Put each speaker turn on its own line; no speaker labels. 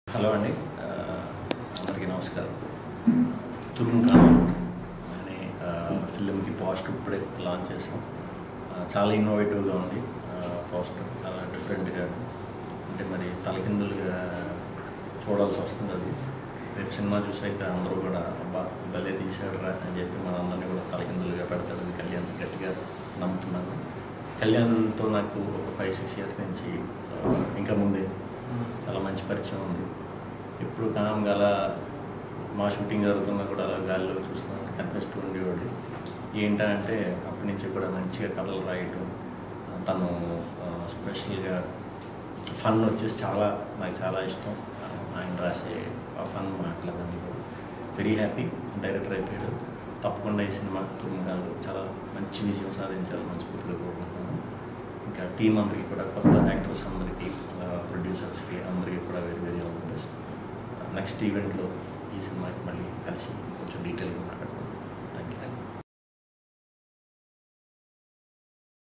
hello అండి ఆ, అందరికీ నమస్కారం తురుముఖానం అనే ఆ, ఫిలింకి పోస్టర్ ఇప్పుడే లాంచ్ చేసాం ఆ, చాలా ఇన్నోవేటివ్గా ఉంది పోస్టర్ చాలా డిఫరెంట్గా అంటే మరి తలకిందులుగా చూడాల్సి వస్తుంది అది రేపు సినిమా చూసాక అందరూ కూడా అబ్బా భలే తీశాడు రా అని చెప్పి మన అందరినీ కూడా తలకిందులుగా పెడతాడని కళ్యాణ్ గట్టిగా నమ్ముతున్నాను కళ్యాణ్తో నాకు ఒక ఫైవ్ సిక్స్ ఇయర్స్ నుంచి ఆ, ఇంకా ముందే చాలా మంచి పరిచయం ఉంది ఎప్పుడు కామ్ గల మా షూటింగ్ జరుగుతున్నా కూడా అలా గాలిలో చూస్తున్నా కనిపిస్తూ ఉండేవాడు ఏంటంటే అప్పటి నుంచి కూడా మంచిగా కథలు రాయటం ఆ, తను స్పెషల్గా ఫన్ వచ్చేసి చాలా నాకు చాలా ఇష్టం ఆ, ఆయన రాసే ఆ ఫన్ మాటలన్నీ కూడా వెరీ హ్యాపీ డైరెక్టర్ అయిపోయాడు తప్పకుండా ఈ సినిమా తుమ్ముగాలు చాలా మంచి విజయం సాధించాలి మనస్ఫూర్తిగా కోరుకుంటున్నాను ఇంకా టీం అందరికీ కూడా కొత్త యాక్టర్స్ అందరికీ ప్రొడ్యూసర్స్కి అందరికీ కూడా వెరీ వెరీ ఆల్ నెక్స్ట్ ఈవెంట్లో ఈ సినిమాకి మళ్ళీ కలిసి కొంచెం డీటెయిల్గా